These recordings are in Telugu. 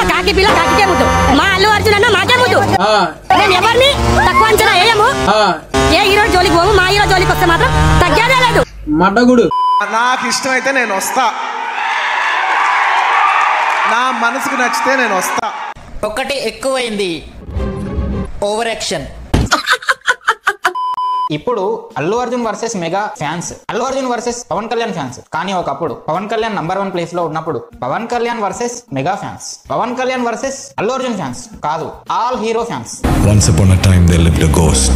కాకి పిల్ల కాకికే ముద్దు మా అల్లు అర్జున్ అన్న మాకే ముద్దు ఆ, మేము ఎవరిని తక్కువ అంచనా వేయము ఆ, ఏ హీరో జోలికి పోము మా హీరో జోలికి వస్తే మాత్రం తగ్గేదే లేదు మడ్డగుడు నాకు ఇష్టమైతే నేను వస్తా నా మనసుకు నచ్చితే నేను వస్తా ఒకటి ఎక్కువైంది ఓవర్ యాక్షన్ ఇప్పుడు Allu Arjun versus mega fans Allu Arjun versus Pawan Kalyan fans కానీ ఒకప్పుడు Pawan Kalyan number one place లో ఉన్నప్పుడు Pawan Kalyan versus mega fans Pawan Kalyan versus Allu Arjun fans కాదు all hero fans Once upon a time, there lived a ghost.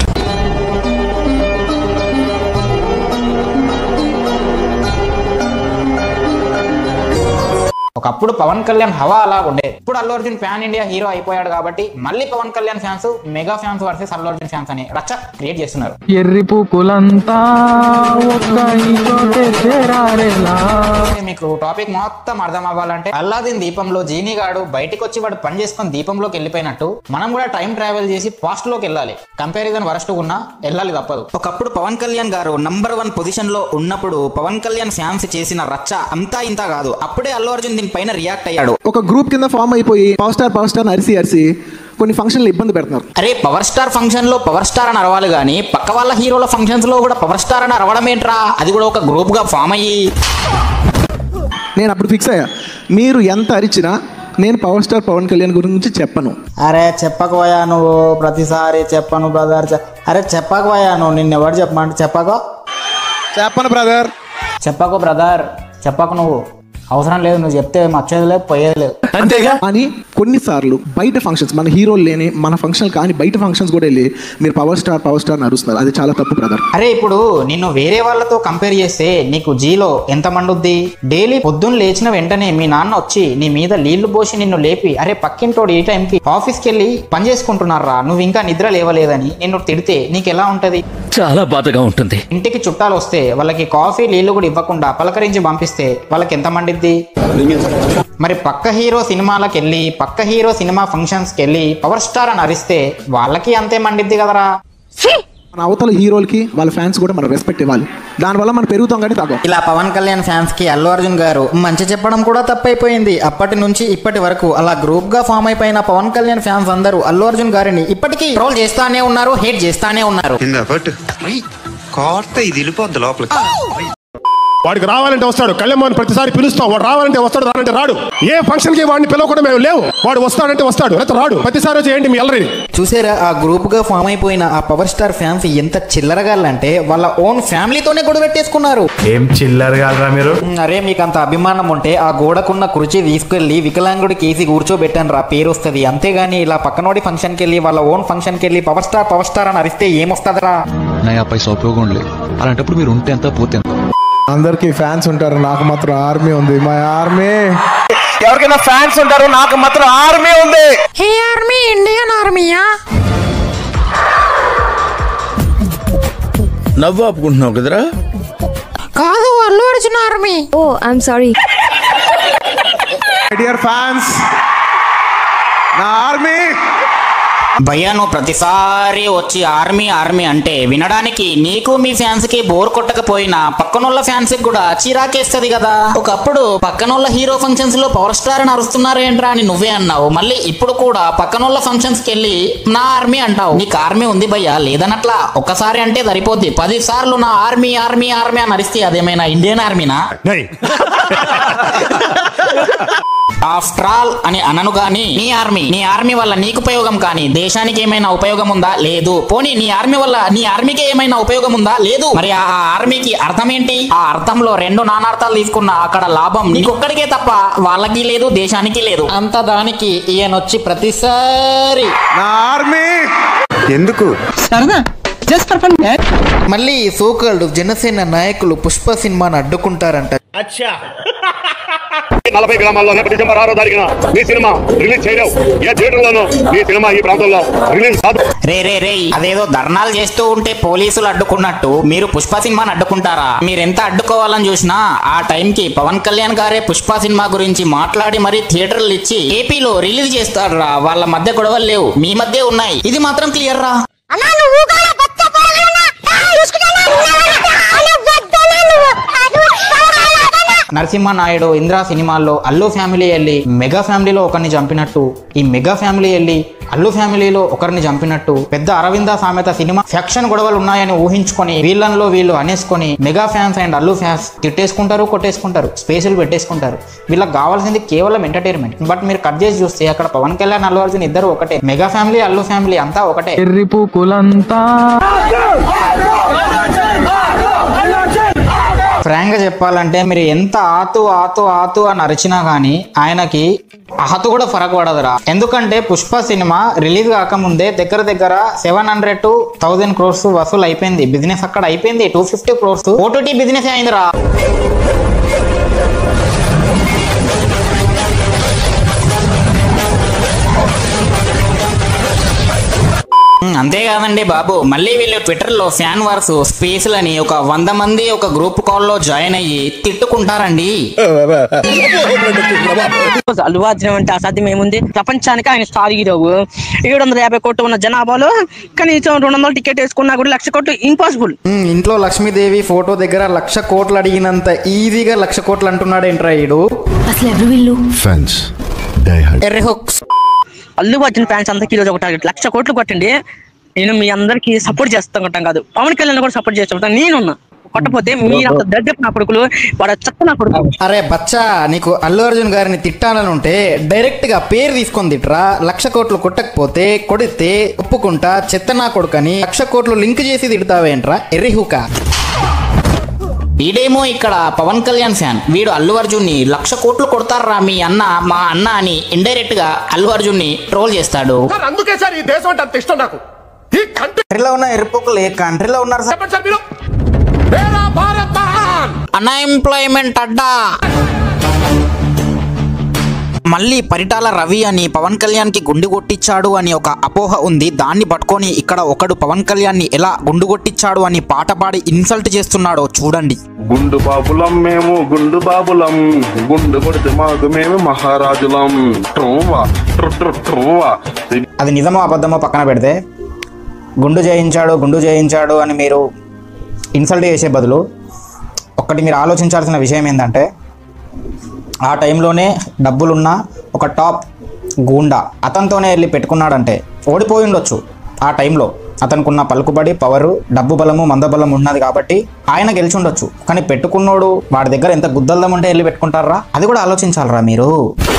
ఒకప్పుడు పవన్ కళ్యాణ్ హవా అలా ఉండే ఇప్పుడు Allu Arjun fan India hero అయిపోయాడు కాబట్టి మళ్ళీ Pawan Kalyan fans mega fans versus Allu Arjun fans అని రచ్చ క్రియేట్ చేస్తున్నారు ఎర్రి పూకులంతా ఒక్క ఇంకోటే చేరారేలా మీకు టాపిక్ మొత్తం అర్థం అవ్వాలంటే అల్లాదిన్ దీపంలో జీనీ గాడు బయటికి వచ్చి వాడు పని చేసుకొని దీపంలోకి వెళ్ళిపోయినట్టు మనం కూడా టైం ట్రావెల్ చేసి పాస్ట్ లోకి వెళ్ళాలి కంపారిజన్ వరస్ట్ ఉన్నా వెళ్ళాలి తప్పదు ఒకప్పుడు పవన్ కళ్యాణ్ గారు నంబర్ వన్ పొజిషన్ లో ఉన్నప్పుడు పవన్ కళ్యాణ్ ఫ్యాన్స్ చేసిన రచ్చ అంతా ఇంత కాదు అప్పుడే అల్లు అర్జున్ దీనిపైన రియాక్ట్ అయ్యాడు ఒక గ్రూప్ కింద ఫామ్ అయిపోయి పవర్ స్టార్ పవర్ స్టార్ అరిసి అరిసి కొన్ని ఫంక్షన్లు ఇబ్బంది పెడుతున్నారు అరే పవర్ స్టార్ ఫంక్షన్ లో పవర్ స్టార్ అని అరవాలి గానీ పక్క వాళ్ళ హీరోల ఫంక్షన్స్ లో కూడా పవర్ స్టార్ అని అరవడం ఏంట్రా అది కూడా ఒక గ్రూప్ గా ఫామ్ అయ్యి నేను అప్పుడు ఫిక్స్ అయ్యా మీరు ఎంత అరిచినా నేను పవర్ స్టార్ పవన్ కళ్యాణ్ గురించి చెప్పను అరే చెప్పకపోయా నువ్వు ప్రతిసారి చెప్పను బ్రదర్ చె- అరే చెప్పకపోయా నువ్వు నిన్ను ఎవరు చెప్పమంటే చెప్పకో చెప్పను బ్రదర్ చెప్పకు బ్రదర్ చెప్పకు నువ్వు అవసరం లేదు నువ్వు చెప్తే వచ్చేది లేదు పోయేది లేదు అని కొన్నిసార్లు బయట ఫంక్షన్స్ మన హీరోలు లేని మన ఫంక్షన్ కానీ బయట ఫంక్షన్స్ కూడా వెళ్ళి మీరు పవర్ స్టార్ పవర్ స్టార్ నడుస్తున్నారు అది చాలా తప్పు బ్రదర్ అరే ఇప్పుడు నిన్ను వేరే వాళ్ళతో కంపేర్ చేస్తే నీకు జీలో ఎంత మండుద్ది డైలీ పొద్దున్న లేచిన వెంటనే మీ నాన్న వచ్చి నీ మీద నీళ్లు పోసి నిన్ను లేపి అరే పక్కింటోడు ఈ టైంకి ఆఫీస్కి వెళ్ళి పని చేసుకుంటున్నారా నువ్వు ఇంకా నిద్ర లేవలేదని నిన్ను తిడితే నీకు ఎలా ఉంటది చాలా బాధగా ఉంటుంది ఇంటికి చుట్టాలు వస్తే వాళ్ళకి కాఫీ నీళ్లు కూడా ఇవ్వకుండా పలకరించి పంపిస్తే వాళ్ళకి ఎంత మండిద్ది మరి పక్క హీరో సినిమాలకు వెళ్ళి పక్క హీరో సినిమా ఫంక్షన్స్కి వెళ్ళి పవర్ స్టార్ అని అరిస్తే వాళ్ళకి అంతే మండిద్ది కదరా మన అవతల హీరోలకి వాళ్ళ ఫ్యాన్స్ కూడా మనం రెస్పెక్ట్ ఇవ్వాలి దానివల్ల మనం పెరుగుతాం కానీ తగ్గం ఇలా పవన్ కళ్యాణ్ ఫ్యాన్స్ కి అల్లు అర్జున్ గారు మంచి చెప్పడం కూడా తప్పైపోయింది అప్పటి నుంచి ఇప్పటి వరకు అలా గ్రూప్ గా ఫామ్ అయిపోయిన పవన్ కళ్యాణ్ ఫ్యాన్స్ అందరూ అల్లు అర్జున్ గారిని ఇప్పటికీ ట్రోల్ చేస్తానే ఉన్నారు హేట్ చేస్తానే ఉన్నారు కోర్త ఇది వెళ్ళిపోద్ది లోపలికి వాడికి రావాలంటే వస్తాడు కళ్యాణ్ ప్రతిసారి పిలుస్తాం వాడు రావాలంటే వస్తాడు రానంటే రాడు ఏ ఫంక్షన్ కి వాడిని పిలవకుండా మేము లేవు వాడు వస్తాడంటే వస్తాడు లేకపోతే రాడు ప్రతిసారి వచ్చి ఏంటి మీ అల్లరి చూసారా ఆ గ్రూప్ గా ఫామ్ అయిపోయిన ఆ పవర్ స్టార్ ఫ్యాన్స్ ఎంత చిల్లరగాళ్ళంటే వాళ్ళ ఓన్ ఫ్యామిలీతోనే గొడవ పెట్టేసుకున్నారు ఏం చిల్లర్ కాదురా మీరు అరే మీకు అంత అభిమానం ఉంటే ఆ గోడకున్న కుర్చీ తీసుకెళ్లి వికలాంగుడి కేసి కూర్చోబెట్టాను రా పేరు వస్తుంది అంతేగాని ఇలా పక్కనోడి ఫంక్షన్కి వెళ్ళి వాళ్ళ ఓన్ ఫంక్షన్కి వెళ్ళి పవర్ స్టార్ పవర్ స్టార్ అని అరిస్తే ఏమొస్తుందిరా నయా పైసా ఉపయోగం లేదు అలాంటప్పుడు మీరు ఉంటే ఎంత పోతే ఎంత అందరికి ఫ్యాన్స్ ఉంటారు నాకు మాత్రం ఆర్మీ ఉంది మా ఆర్మీ ఎవరికైనా ఫ్యాన్స్ ఉంటారు నాకు మాత్రం ఆర్మీ ఉంది ఏ ఆర్మీ ఇండియన్ ఆర్మీయా నవ్వు ఆపుకుంటున్నావు కదరా కాదు Allu Arjun army oh I'm sorry dear fans నా ఆర్మీ భయ్యా నువ్వు ప్రతిసారి వచ్చి ఆర్మీ ఆర్మీ అంటే వినడానికి నీకు మీ ఫ్యాన్స్ కి బోర్ కొట్టకపోయినా పక్కనోళ్ళ ఫ్యాన్స్ కి కూడా చిరాకేస్తుంది కదా ఒకప్పుడు పక్కనోళ్ళ హీరో ఫంక్షన్స్ లో పవర్ స్టార్ అని అరుస్తున్నారు ఏంట్రా అని నువ్వే అన్నావు మళ్ళీ ఇప్పుడు కూడా పక్కనోళ్ళ ఫంక్షన్స్ కి వెళ్ళి నా ఆర్మీ అంటావు నీకు ఆర్మీ ఉంది భయ్యా లేదనట్లా ఒక్కసారి అంటే సరిపోద్ది పది సార్లు నా ఆర్మీ ఆర్మీ ఆర్మీ అని అరిస్తే అదేమైనా ఇండియన్ ఆర్మీనా ఆఫ్టర్ ఆల్ అని అనను గాని నీ ఆర్మీ నీ ఆర్మీ వల్ల నీకు ఉపయోగం కానీ దేశానికి ఏమైనా ఉపయోగం ఉందా లేదు పోనీ నీ ఆర్మీ వల్ల నీ ఆర్మీకి ఏమైనా ఉపయోగం ఉందా లేదు మరి ఆ ఆ ఆర్మీకి అర్థం ఏంటి ఆ అర్థంలో రెండు నానార్థాలు తీసుకున్న అక్కడ లాభం నీకొక్కడికే తప్ప వాళ్ళకి లేదు దేశానికి లేదు అంత దానికి ఈయన వచ్చి ప్రతిసారి నా ఆర్మీ ఎందుకు మళ్ళీ సోకల్డ్ జనసేన నాయకులు పుష్ప సినిమాను అడ్డుకుంటారంట నలభై గ్రామాల్లోనే డిసెంబర్ ఆరో తారీఖున మీ సినిమా రిలీజ్ చేయలేవు ఏ థియేటర్లోనూ మీ సినిమా ఈ ప్రాంతంలో రిలీజ్ కాదు రే రే రే అదేదో ధర్నాలు చేస్తూ ఉంటే పోలీసులు అడ్డుకున్నట్టు మీరు పుష్ప సినిమాని అడ్డుకుంటారా మీరెంత అడ్డుకోవాలని చూసినా ఆ టైంకి పవన్ కళ్యాణ్ గారే పుష్ప సినిమా గురించి మాట్లాడి మరీ థియేటర్లు ఇచ్చి ఏపీలో రిలీజ్ చేస్తాడు రా వాళ్ళ మధ్య గొడవలు లేవు మీ మధ్య ఉన్నాయి ఇది మాత్రం క్లియర్ రా అన్నా నువ్వు కూడా కొత్త పోరగాళ్ళ. ఆ, చూసుకుంటానా? ఉన్నావా? ఆ, వద్దన్నా నువ్వు. ఆ, నువ్వు పోరగాళ్ళ. నరసింహ నాయుడు ఇంద్రా సినిమాల్లో అల్లు ఫ్యామిలీ వెళ్ళి మెగా ఫ్యామిలీలో ఒకరిని చంపినట్టు ఈ మెగా ఫ్యామిలీ వెళ్ళి అల్లు ఫ్యామిలీలో ఒకరిని చంపినట్టు పెద్ద అరవింద సామెత సినిమా ఫ్యాక్షన్ గొడవలు ఉన్నాయని ఊహించుకొని వీళ్ళల్లో వీళ్ళు అనేసుకొని mega fans and Allu fans తిట్టేసుకుంటారు కొట్టేసుకుంటారు స్పేసులు పెట్టేసుకుంటారు వీళ్ళకి కావాల్సింది కేవలం ఎంటర్టైన్మెంట్ బట్ మీరు కట్ చేసి చూస్తే అక్కడ పవన్ కళ్యాణ్ అల్లు అర్జున్ ఇద్దరు ఒకటే మెగా ఫ్యామిలీ అల్లు ఫ్యామిలీ అంతా ఒకటే ఎర్రి పూకులంతా ఫ్రాంక్ గా చెప్పాలంటే మీరు ఎంత ఆతు ఆతు ఆతు అని అరిచినా గానీ ఆయనకి ఆతు కూడా ఫరక్ పడదురా ఎందుకంటే పుష్ప సినిమా రిలీజ్ కాకముందే దగ్గర దగ్గర seven hundred to thousand crores వసూలు అయిపోయింది బిజినెస్ అక్కడ అయిపోయింది two fifty crores OTT business అయిందిరా ఉమ్, అంతేకాదండి బాబు మళ్ళీ వీళ్ళు ట్విట్టర్ లో ఫ్యాన్ వార్స్ స్పేస్లని ఒక వంద మంది ఒక గ్రూప్ కాల్ లో జాయిన్ అయ్యి తిట్టుకుంటారండి అల్లు అర్జున్ అంటే అసాధ్యం ఏముంది ప్రపంచానికి ఆయన స్టార్ హీరోవు ఏడు వందల యాభై కోట్లు ఉన్న జనాభాలో కనీసం రెండు వందల టికెట్ వేసుకున్నా కూడా లక్ష కోట్లు ఇంపాసిబుల్ ఉమ్, ఇంట్లో లక్ష్మీదేవి ఫోటో దగ్గర లక్ష కోట్లు అడిగినంత ఈజీగా లక్ష కోట్లు అంటున్నాడు ఏంట్రా ఈడు అసలు ఎవరు వీళ్ళు ఫ్యాన్స్ డై హార్డ్ ఎర్రి హుక్స్ అల్లు అర్జున్ ఫ్యాన్స్ అందరికి ఈరోజు ఒక టార్గెట్ లక్ష కోట్లు కొట్టండి నేను మీ అందరికి సపోర్ట్ చేస్తాం కొట్టాం కాదు పవన్ కళ్యాణ్ కూడా సపోర్ట్ చేస్తాం నేనున్నా కొట్టపోతే మీరు అంత దగ్గర నా కొడుకులు వాడు చెత్త నా కొడుకు అరే బచ్చా నీకు అల్లు అర్జున్ గారిని తిట్టాలని ఉంటే డైరెక్ట్ గా పేరు తీసుకొని తిట్రా లక్ష కోట్లు కొట్టకపోతే కొడితే ఒప్పుకుంటా చెత్త నా కొడుకని లక్ష కోట్లు లింక్ చేసి తిడతావేంట్రా ఎర్రి హుకా వీడేమో ఇక్కడ పవన్ కళ్యాణ్ ఫ్యాన్ వీడు అల్లు అర్జున్ ని లక్ష కోట్లు కొడతారా మీ అన్న మా అన్న అని ఇండైరెక్ట్ గా అల్లు అర్జున్ ని ట్రోల్ చేస్తాడు అందుకే సార్ ఈ దేశం అంటే అంత ఇష్టం నాకు ఈ కంట్రీ కంట్రీలో ఉన్న ఎరుపుకులు ఏ కంట్రీలో ఉన్నారు సార్ చెప్పండి సార్ మీరు మేరా భారత్ మహాన్ అన్ఎంప్లాయ్మెంట్ అడ్డా మళ్ళీ పరిటాల రవి అని పవన్ కళ్యాణ్ కి గుండు కొట్టించాడు అని ఒక అపోహ ఉంది దాన్ని పట్టుకొని ఇక్కడ ఒకడు పవన్ కళ్యాణ్ ని ఎలా గుండు కొట్టించాడు అని పాట పాడి ఇన్సల్ట్ చేస్తున్నాడో చూడండి గుండు బాబులం మేము గుండు బాబులం గుండు కొడితే మాకు మేము మహారాజులం ట్రువ్వా ట్రు ట్రు ట్రువ్వా అది నిజమో అబద్ధమో పక్కన పెడితే గుండు చేయించాడు గుండు చేయించాడు అని మీరు ఇన్సల్ట్ చేసే బదులు ఒక్కటి మీరు ఆలోచించాల్సిన విషయం ఏంటంటే ఆ టైంలోనే డబ్బులున్న ఒక టాప్ గూండా అతనితోనే వెళ్ళి పెట్టుకున్నాడంటే ఓడిపోయి ఉండొచ్చు ఆ టైంలో అతనుకున్న పలుకుబడి పవరు డబ్బు బలము మందబలం ఉన్నది కాబట్టి ఆయన గెలిచి ఉండొచ్చు కానీ పెట్టుకున్నోడు వాడి దగ్గర ఎంత గుద్దల్దం ఉంటే వెళ్ళి పెట్టుకుంటారా అది కూడా ఆలోచించాలరా మీరు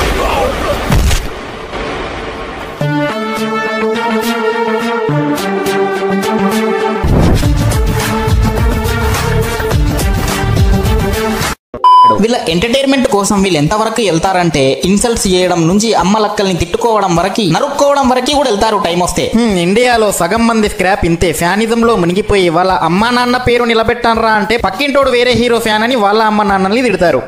వీళ్ళ ఎంటర్టైన్మెంట్ కోసం వీళ్ళు ఎంతవరకు వెళ్తారంటే ఇన్సల్ట్స్ చేయడం నుంచి అమ్మలక్కల్ని తిట్టుకోవడం వరకు నరుక్కోవడం వరకు కూడా వెళ్తారు టైం వస్తే ఇండియాలో సగం మంది స్క్రాప్ ఇంతే ఫ్యానిజం లో మునిగిపోయి వాళ్ళ అమ్మా నాన్న పేరు నిలబెట్టానరా అంటే పక్కింటోడు వేరే హీరో ఫ్యాన్ అని వాళ్ళ అమ్మ నాన్నల్ని తిడతారు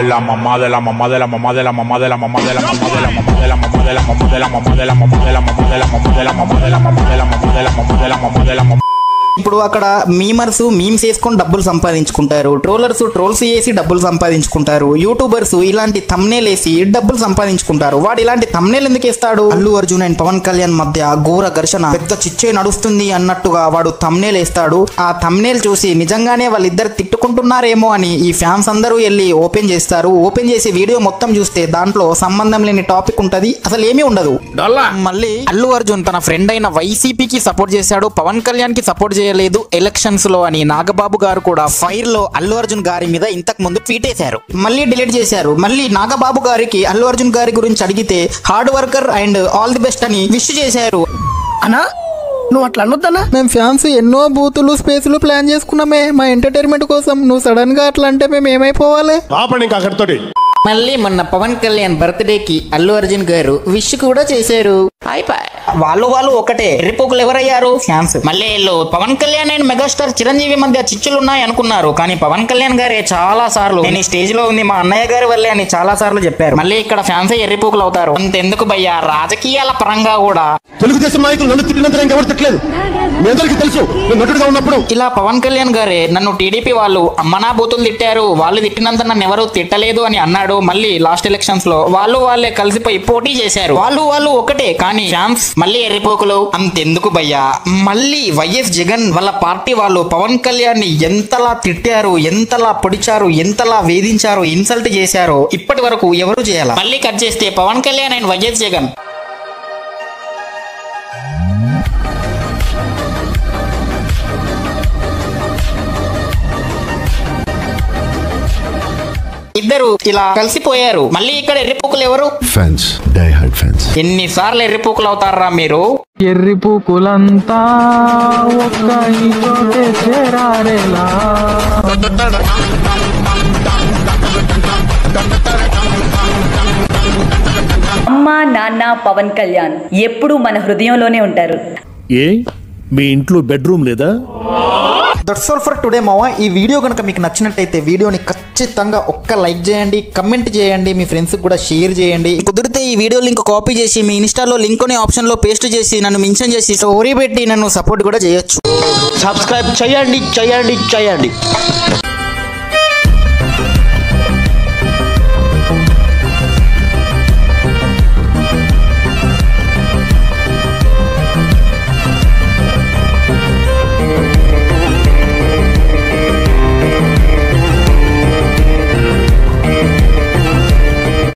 ఇప్పుడు అక్కడ మీమర్స్ మీమ్స్ వేసుకొని డబ్బులు సంపాదించుకుంటారు ట్రోలర్స్ ట్రోల్స్ చేసి డబ్బులు సంపాదించుకుంటారు యూట్యూబర్స్ ఇలాంటి తమ్నేల్ వేసి డబ్బులు సంపాదించుకుంటారు వాడు ఇలాంటి తమ్నేల్ ఎందుకు వేస్తాడు అల్లు అర్జున్ అండ్ పవన్ కళ్యాణ్ మధ్య ఘోర ఘర్షణ పెద్ద చిచ్చే నడుస్తుంది అన్నట్టుగా వాడు తమ్నేల్ వేస్తాడు ఆ తమ్నేల్ చూసి నిజంగానే వాళ్ళిద్దరు తిట్టుకుంటున్నారేమో అని ఈ ఫ్యాన్స్ అందరూ వెళ్ళి ఓపెన్ చేస్తారు ఓపెన్ చేసి వీడియో మొత్తం చూస్తే దాంట్లో సంబంధం లేని టాపిక్ ఉంటది అసలు ఏమీ ఉండదు మళ్ళీ అల్లు అర్జున్ తన ఫ్రెండ్ అయిన వైసీపీకి సపోర్ట్ చేశాడు పవన్ కళ్యాణ్ కి సపోర్ట్ చేయలేదు ఎలక్షన్స్ లో అని నాగబాబు గారు కూడా ఫైర్ లో అల్లు అర్జున్ గారి మీద ఇంతకు ముందు ట్వీట్ వేశారు మళ్ళీ డిలీట్ చేశారు మళ్ళీ నాగబాబు గారికి అల్లు అర్జున్ గారి గురించి అడిగితే hard worker and all the best అని విష్ చేశారు అన్నా నువ్వు అట్లా అనొద్దన్నా మేము ఫ్యాన్స్ ఎన్నో బూతులు స్పేసులు ప్లాన్ చేసుకున్నామే మా ఎంటర్టైన్మెంట్ కోసం నువ్వు సడన్ గా అట్లా అంటే మేము ఏమైపోవాలి ఆపండి ఇంకా అక్కడితోటి మళ్ళీ మొన్న పవన్ కళ్యాణ్ బర్త్డే కి అల్లు అర్జున్ గారు విష్ కూడా చేశారు వాళ్ళు వాళ్ళు ఒకటే రిపోకులు ఎవరయ్యారు ఫ్యాన్స్ మళ్ళీ వీళ్ళు పవన్ కళ్యాణ్ అండ్ మెగాస్టార్ చిరంజీవి మధ్య చిచ్చులు ఉన్నాయి అనుకున్నారు కానీ పవన్ కళ్యాణ్ గారే చాలా సార్లు నేను ఈ స్టేజ్ లో ఉంది మా అన్నయ్య గారి వల్లే అని చాలా సార్లు చెప్పారు మళ్ళీ ఇక్కడ ఫ్యాన్స్ ఎర్రిపోకులు అవుతారు అంతెందుకు భయ్యా రాజకీయాల పరంగా కూడా తెలుగుదేశం నాయకులు నన్ను తిట్టినంత ఇంకెవరు తిట్టలేదు మీ అందరికీ తెలుసు నేను నటుడుగా ఉన్నప్పుడు ఇలా పవన్ కళ్యాణ్ గారే నన్ను టీడీపీ వాళ్ళు అమ్మనా బూతులు తిట్టారు వాళ్ళు తిట్టినంత నన్ను ఎవరు తిట్టలేదు అని అన్నాడు ఏమయ్యాడు మళ్ళీ లాస్ట్ ఎలక్షన్స్ లో వాళ్ళు వాళ్ళే కలిసిపోయి పోటీ చేశారు వాళ్ళు వాళ్ళు ఒకటే కానీ ఫ్యాన్స్ మళ్ళీ ఎర్రిపోకులు అంతెందుకు భయ్యా మళ్ళీ వైఎస్ జగన్ వాళ్ళ పార్టీ వాళ్ళు పవన్ కళ్యాణ్ ని ఎంతలా తిట్టారు ఎంతలా పొడిచారు ఎంతలా వేధించారు ఇన్సల్ట్ చేశారు ఇప్పటి వరకు ఎవరు చేయాలి మళ్ళీ కట్ చేస్తే పవన్ కళ్యాణ్ అండ్ వైఎస్ జగన్ ఇద్దరు ఇలా కలిసిపోయారు మళ్ళీ ఇక్కడ ఎర్రిపోకులు ఎవరు Fans, die hard fans. ఎన్నిసార్లు ఎర్రిపోకులు అవుతారా మీరు ఎర్రి పూకులంతా ఒక్క ఈ చోటే చేరారేలా అమ్మ నాన్న పవన్ కళ్యాణ్ ఎప్పుడు మన హృదయంలోనే ఉంటారు ఏ మీ ఇంట్లో బెడ్రూమ్ లేదా దట్స్ ఆల్ ఫర్ టుడే మావా ఈ వీడియో కనుక మీకు నచ్చినట్టయితే వీడియోని ఖచ్చితంగా ఒక్క లైక్ చేయండి కమెంట్ చేయండి మీ ఫ్రెండ్స్ కూడా షేర్ చేయండి కుదిరితే ఈ వీడియో లింక్ కాపీ చేసి మీ ఇన్స్టాలో లింక్ ని ఆప్షన్ లో పేస్ట్ చేసి నన్ను మెన్షన్ చేసి స్టోరీ పెట్టి నన్ను సపోర్ట్ కూడా చేయొచ్చు సబ్స్క్రైబ్ చేయండి చేయండి చేయండి